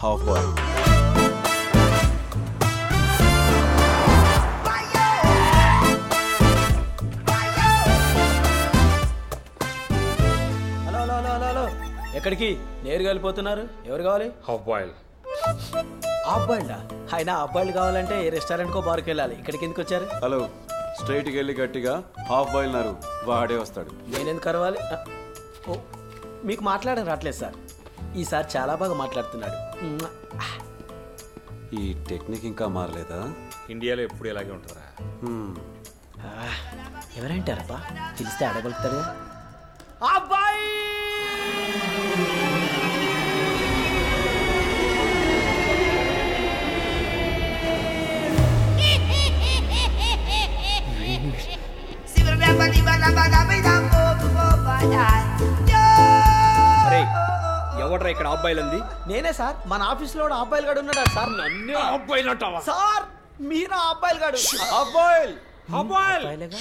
Half బాయ్ hello hello hello hello hello ఎక్కడికి నేరుగా వెళ్ళిపోతున్నారు ఎవరు కావాలి హాఫ్ బాయిల్ అబ్బాయిలా ఆయన అబ్బాయిలు కావాలంటే ఏ రెస్టారెంట్కో బార్కి వెళ్ళాలి ఇక్కడికి ఎందుకు వచ్చారు హలో స్ట్రైట్కి వెళ్ళి గట్టిగా హాఫ్ బాయ్ అన్నారు వాడే వస్తాడు నేనెందుకు కరవాలి ఆ, ఓ మీకు మాట్లాడడం రావట్లేదు సార్ ఈసారి చాలా బాగా మాట్లాడుతున్నాడు మ్మ్. ఈ టెక్నిక్ ఇంకా మారలేదా ఇండియాలో ఎప్పుడు ఇలాగే ఉంటుందిరా హ్మ్. ఆ, ఎవరంటారబ్బా పిలిస్తే అడగలుగుతాడు అబ్బాయి అరే ఎవడ్రా ఇక్కడ అబ్బాయిలు ఉంది నేనే సార్ మన ఆఫీస్లో కూడా అబ్బాయిలు గడు ఉన్నాడు సార్ నన్ను అబ్బాయిలు అంటావా సార్ మీరా అబ్బాయిలు గడు అబ్బాయిల్ అబ్బాయిలు అబ్బాయిలేగా?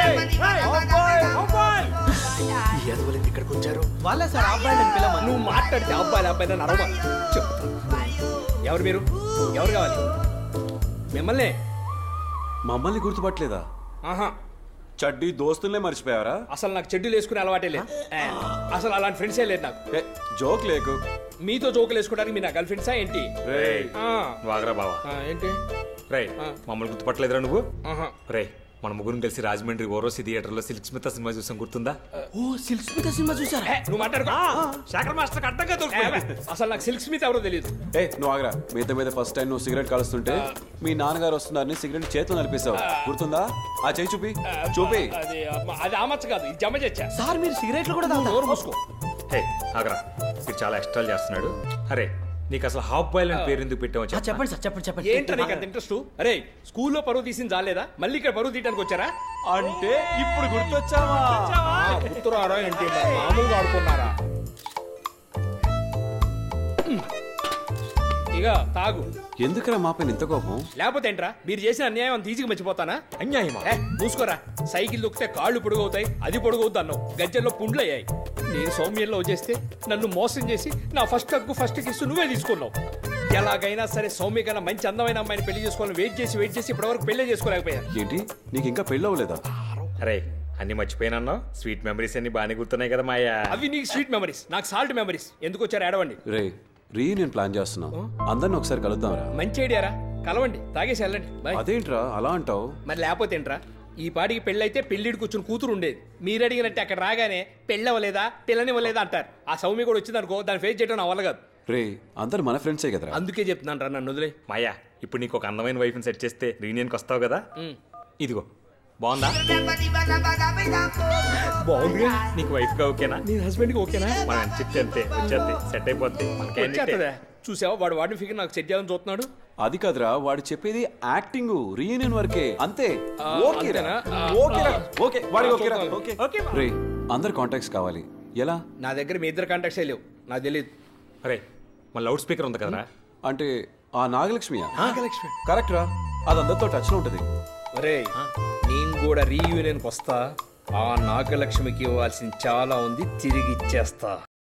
ఇక్కడికి వచ్చారు వాళ్ళే సార్ అబ్బాయిలు పిల్లమని నువ్వు మాట్లాడితే అబ్బాయిలు అబ్బాయిలు అని అరవమా చెప్తా. ఎవరు మీరు ఎవరు కావాలి మిమ్మల్ని మమ్మల్ని గుర్తుపట్టలేదా ఆహా చడ్డీ దోస్తుల్నే మర్చిపోయావరా అసలు నాకు చెడ్డీలు వేసుకునే అలవాటే లేదు ఆ, అసలు అలాంటి ఫ్రెండ్సే లేదు నాకు ఏ, జోక్ లేకు మీతో జోకులు వేసుకోవడానికి మీ నా గర్ల్ ఫ్రెండ్సా ఏంటి రేయ్ ఆ, వాగరా బావా ఆ, ఏంటి రే మమ్మల్ని గుర్తుపట్టలేదురా నువ్వు ఆహా రే మన ముగ్గురం కలిసి రాజమండ్రి ఓరోసి థియేటర్లో సిల్క్ స్మిత సినిమా చూసాం గుర్తుందా ఓ సిల్క్ స్మిత సినిమా చూసారా ఏ, నువ్వు మాట్లాడుకో శేఖర్ మాస్టర్ అడ్డంగా ఏ, అసలు నాకు సిల్క్ స్మిత్ ఎవరో తెలియదు ఏ నువ్వు ఆగరా మిగతా మీద ఫస్ట్ టైం నువ్వు సిగరెట్ కాలుస్తుంటే మీ నాన్నగారు వస్తున్నారని సిగరెట్ చేతితో నలిపేశావు గుర్తుందా ఆ చేయి చూపి చూపి అది అమ్మ- అది ఆమచ్చ కాదు ఇది జమ చచ్చా సార్ మీరు సిగరెట్లు కూడా తాగుతారా? నోరు మూసుకో హే ఆగరా ఇది చాలా ఎక్స్ట్రా చేస్తున్నాడు అరే నీకు అసలు హాఫ్ బాయిల్ అని పేరు ఎందుకు పెట్టావు ఆ, చెప్పు చెప్పండి సార్ చెప్పండి చెప్పండి ఏంటో నీకు అంత ఇంట్రెస్ట్ అరే స్కూల్లో పరువు తీసింది చాలేదా మళ్ళీ ఇక్కడ పరువు తీయడానికి వచ్చారా అంటే ఇప్పుడు గుర్తొచ్చావా గుర్తురారా ఏంటి మరి మామూలుగా ఆడుకున్నారా ఇక తాగు ఎందుకురా మా పైన ఇంత కోపం లేకపోతే ఏంట్రా మీరు చేసిన అన్యాయం అంత ఈజీగా మర్చిపోతానా అన్యాయమా ఏ మూసుకోరా సైకిల్ దొక్కితే కాళ్ళు పొడుగవుతాయి అది పొడుగవుద్ది అన్నావు గజ్జల్లో పుండ్లు అయ్యాయి నేను సౌమ్యంలో చేస్తే నన్ను మోసం చేసి నా ఫస్ట్ హక్కు ఫస్ట్ కిస్ నువ్వే తీసుకున్నావు ఎలాగైనా సరే సౌమ్య కన్నా మంచి అందమైన అమ్మాయిని పెళ్లి చేసుకోవాలని వెయిట్ చేసి వెయిట్ చేసి ఇప్పటివరకు పెళ్లి చేసుకోలేకపోయాను ఏంటి నీకు ఇంకా పెళ్ళి అవ్వలేదా అరే అన్ని మర్చిపోయినాను స్వీట్ మెమరీస్ అన్ని బాగానే గుర్తున్నాయి కదా మాయా అవి నీకు స్వీట్ మెమరీస్ నాకు సాల్ట్ మెమరీస్ ఎందుకు వచ్చారు ఏడవండి రే రీయూనియన్ ప్లాన్ చేస్తున్నాం అందరిని ఒకసారి కలుద్దాంరా మంచి ఐడియారా కలవండి తాగేసి వెళ్ళండి బాయ్ అదేంట్రా అలా అంటావు మరి లేకపోతే ఏంట్రా ఈ పాటికి పెళ్ళైతే పెళ్ళిడి కూర్చుని కూతురు ఉండేది మీరు అడిగినట్టు అక్కడ రాగానే పెళ్ళి అవ్వలేదా పిల్లనివ్వలేదా అంటారు ఆ సౌమ్య కూడా వచ్చింది అనుకో దాన్ని ఫేస్ చేయడం నా వల్ల కాదు రే అందరు మన ఫ్రెండ్సే కదరా అందుకే చెప్తున్నాను రా నన్ను వదిలే మాయా ఇప్పుడు నీకు ఒక అందమైన వైఫ్ని సెట్ చేస్తే రీనియన్కి వస్తావు కదా ఇదిగో బాగుందా బాగుందిగా నీకు వైఫ్గా ఓకేనా నీ హస్బెండ్కి ఓకేనా మనం ఎంత చెప్తే అంతే వచ్చేది సెట్ అయిపోద్ది మనకేం వచ్చేస్తుందా? చూసావా వాడు వాడిని ఫిగర్ నాకు సెట్ చేయాలని చూస్తున్నాడు అది కాదురా వాడు చెప్పేది యాక్టింగ్ రీయూనియన్ వరకే అంతే ఆ, ఓకేరా అంతేనా? ఆ, ఓకేరా ఆ. ఓకే వాడికి ఆ, ఓకేరా చూద్దాం. ఓకే ఓకే, మా. రే అందరు కాంటాక్ట్స్ కావాలి ఎలా నా దగ్గర మీ ఇద్దరు కాంటాక్ట్సే లేవు నాకు తెలియదు అరే మన లౌడ్ స్పీకర్ ఉంది కదరా అంటే ఆ నాగలక్ష్మియా నాగలక్ష్మి కరెక్ట్ రా అది అందరితో టచ్ లో ఉంటది ఒరే నేను కూడా రీయూనియన్కి వస్తా ఆ నాగలక్ష్మికి ఇవ్వాల్సింది చాలా ఉంది తిరిగి ఇచ్చేస్తా